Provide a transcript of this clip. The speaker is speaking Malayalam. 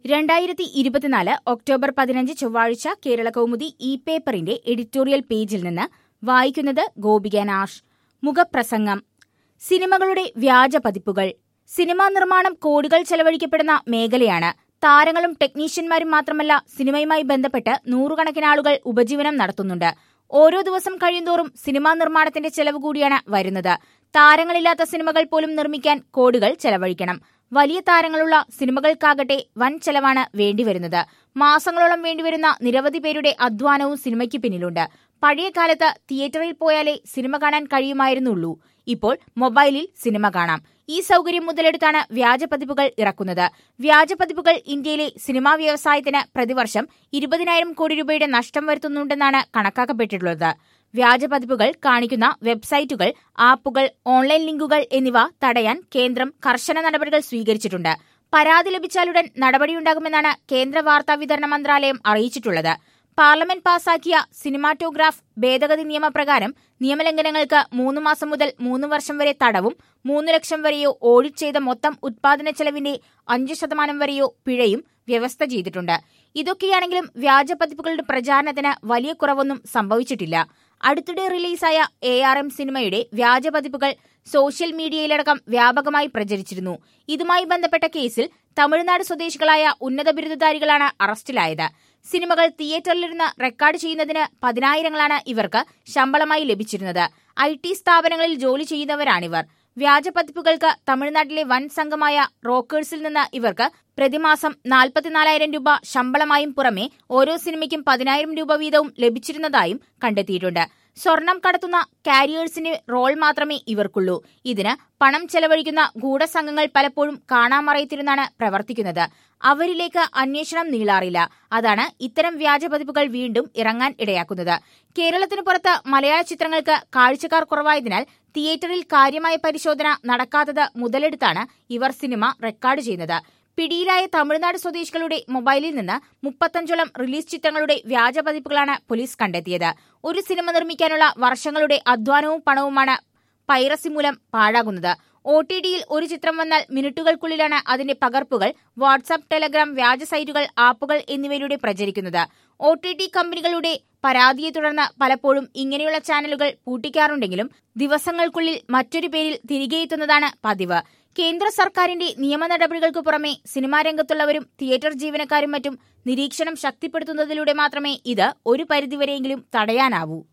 രണ്ടായിരത്തി ഇരുപത്തിനാല് ഒക്ടോബർ പതിനഞ്ച് ചൊവ്വാഴ്ച കേരള കൗമുദി ഇ പേപ്പറിന്റെ എഡിറ്റോറിയൽ പേജിൽ നിന്ന് വായിക്കുന്നത് ഗോപിക നാഷ് മുഖപ്രസംഗം സിനിമകളുടെ വ്യാജ പതിപ്പുകൾ സിനിമാ നിർമ്മാണം കോടികൾ ചെലവഴിക്കപ്പെടുന്ന മേഖലയാണ് താരങ്ങളും ടെക്നീഷ്യന്മാരും മാത്രമല്ല സിനിമയുമായി ബന്ധപ്പെട്ട് നൂറുകണക്കിന് ആളുകൾ ഉപജീവനം നടത്തുന്നുണ്ട് ഓരോ ദിവസം കഴിയുന്തോറും സിനിമാ നിർമ്മാണത്തിന്റെ ചെലവ് കൂടിയാണ് വരുന്നത് താരങ്ങളില്ലാത്ത സിനിമകൾ പോലും നിർമ്മിക്കാൻ കോടികൾ ചെലവഴിക്കണം വലിയ താരങ്ങളുള്ള സിനിമകൾക്കാകട്ടെ വൻ ചെലവാണ് വേണ്ടിവരുന്നത് മാസങ്ങളോളം വേണ്ടിവരുന്ന നിരവധി പേരുടെ അധ്വാനവും സിനിമയ്ക്ക് പിന്നിലുണ്ട് പഴയ കാലത്ത് തിയേറ്ററിൽ പോയാലേ സിനിമ കാണാൻ കഴിയുമായിരുന്നുള്ളൂ ഇപ്പോൾ മൊബൈലിൽ സിനിമ കാണാം ഈ സൗകര്യം മുതലെടുത്താണ് വ്യാജ പതിപ്പുകൾ ഇറക്കുന്നത് വ്യാജ പതിപ്പുകൾ ഇന്ത്യയിലെ സിനിമാ വ്യവസായത്തിന് പ്രതിവർഷം ഇരുപതിനായിരം കോടി രൂപയുടെ നഷ്ടം വരുത്തുന്നുണ്ടെന്നാണ് കണക്കാക്കപ്പെട്ടിട്ടുള്ളത് വ്യാജ പതിപ്പുകൾ കാണിക്കുന്ന വെബ്സൈറ്റുകൾ ആപ്പുകൾ ഓൺലൈൻ ലിങ്കുകൾ എന്നിവ തടയാൻ കേന്ദ്രം കർശന നടപടികൾ സ്വീകരിച്ചിട്ടുണ്ട് പരാതി ലഭിച്ചാലുടൻ നടപടിയുണ്ടാകുമെന്നാണ് കേന്ദ്ര വാർത്താ വിതരണ മന്ത്രാലയം അറിയിച്ചിട്ടുള്ളത് പാർലമെന്റ് പാസാക്കിയ സിനിമാറ്റോഗ്രാഫ് ഭേദഗതി നിയമപ്രകാരം നിയമലംഘനങ്ങൾക്ക് മൂന്ന് മാസം മുതൽ മൂന്ന് വർഷം വരെ തടവും മൂന്ന് ലക്ഷം വരെയോ ഓഡിറ്റ് ചെയ്ത മൊത്തം ഉത്പാദന ചെലവിന്റെ അഞ്ച് ശതമാനം വരെയോ പിഴയും വ്യവസ്ഥ ചെയ്തിട്ടുണ്ട് ഇതൊക്കെയാണെങ്കിലും വ്യാജ പതിപ്പുകളുടെ പ്രചാരണത്തിന് വലിയ കുറവൊന്നും സംഭവിച്ചിട്ടില്ല അടുത്തിടെ റിലീസായ എ ആർ എം സിനിമയുടെ വ്യാജ പതിപ്പുകൾ സോഷ്യൽ മീഡിയയിലടക്കം വ്യാപകമായി പ്രചരിച്ചിരുന്നു ഇതുമായി ബന്ധപ്പെട്ട കേസിൽ തമിഴ്നാട് സ്വദേശികളായ ഉന്നത ബിരുദധാരികളാണ് അറസ്റ്റിലായത് സിനിമകൾ തിയേറ്ററിലിരുന്ന് റെക്കോർഡ് ചെയ്യുന്നതിന് പതിനായിരങ്ങളാണ് ഇവർക്ക് ശമ്പളമായി ലഭിച്ചിരുന്നത് ഐ ടി സ്ഥാപനങ്ങളിൽ ജോലി ചെയ്യുന്നവരാണിവർ വ്യാജ പതിപ്പുകൾക്ക് തമിഴ്നാട്ടിലെ വൻ സംഘമായ റോക്കേഴ്സിൽ നിന്ന് ഇവർക്ക് പ്രതിമാസം നാൽപ്പത്തിനാലായിരം രൂപ ശമ്പളമായും പുറമെ ഓരോ സിനിമയ്ക്കും പതിനായിരം രൂപ വീതവും ലഭിച്ചിരുന്നതായും കണ്ടെത്തിയിട്ടുണ്ട് സ്വർണം കടത്തുന്ന കാരിയേഴ്സിന്റെ റോൾ മാത്രമേ ഇവർക്കുള്ളൂ ഇതിന് പണം ചെലവഴിക്കുന്ന ഗൂഢസംഘങ്ങൾ പലപ്പോഴും കാണാമറയത്തിരുന്നാണ് പ്രവർത്തിക്കുന്നത് അവരിലേക്ക് അന്വേഷണം നീളാറില്ല അതാണ് ഇത്തരം വ്യാജ പതിപ്പുകൾ വീണ്ടും ഇറങ്ങാൻ ഇടയാക്കുന്നത് കേരളത്തിന് പുറത്ത് മലയാള ചിത്രങ്ങൾക്ക് കാഴ്ചക്കാർ കുറവായതിനാൽ തിയേറ്ററിൽ കാര്യമായ പരിശോധന നടക്കാത്തത് മുതലെടുത്താണ് ഇവർ സിനിമ റെക്കോർഡ് ചെയ്യുന്നത് പിടിയിലായ തമിഴ്നാട് സ്വദേശികളുടെ മൊബൈലിൽ നിന്ന് മുപ്പത്തഞ്ചോളം റിലീസ് ചിത്രങ്ങളുടെ വ്യാജ പതിപ്പുകളാണ് പോലീസ് കണ്ടെത്തിയത് ഒരു സിനിമ നിർമ്മിക്കാനുള്ള വർഷങ്ങളുടെ അധ്വാനവും പണവുമാണ് പൈറസി മൂലം പാഴാകുന്നത് ഒ ടി ഡിയിൽ ഒരു ചിത്രം വന്നാൽ മിനിറ്റുകൾക്കുള്ളിലാണ് അതിന്റെ പകർപ്പുകൾ വാട്സാപ്പ് ടെലഗ്രാം വ്യാജ സൈറ്റുകൾ ആപ്പുകൾ എന്നിവയിലൂടെ പ്രചരിക്കുന്നത് ഒ ടി ടി കമ്പനികളുടെ പരാതിയെ തുടർന്ന് പലപ്പോഴും ഇങ്ങനെയുള്ള ചാനലുകൾ പൂട്ടിക്കാറുണ്ടെങ്കിലും ദിവസങ്ങൾക്കുള്ളിൽ മറ്റൊരു പേരിൽ തിരികെ എത്തുന്നതാണ് പതിവ് കേന്ദ്ര സർക്കാരിന്റെ നിയമ നടപടികൾക്ക് പുറമെ സിനിമാ രംഗത്തുള്ളവരും തിയേറ്റർ ജീവനക്കാരും മറ്റും നിരീക്ഷണം ശക്തിപ്പെടുത്തുന്നതിലൂടെ മാത്രമേ ഇത് ഒരു പരിധിവരെയെങ്കിലും തടയാനാവൂ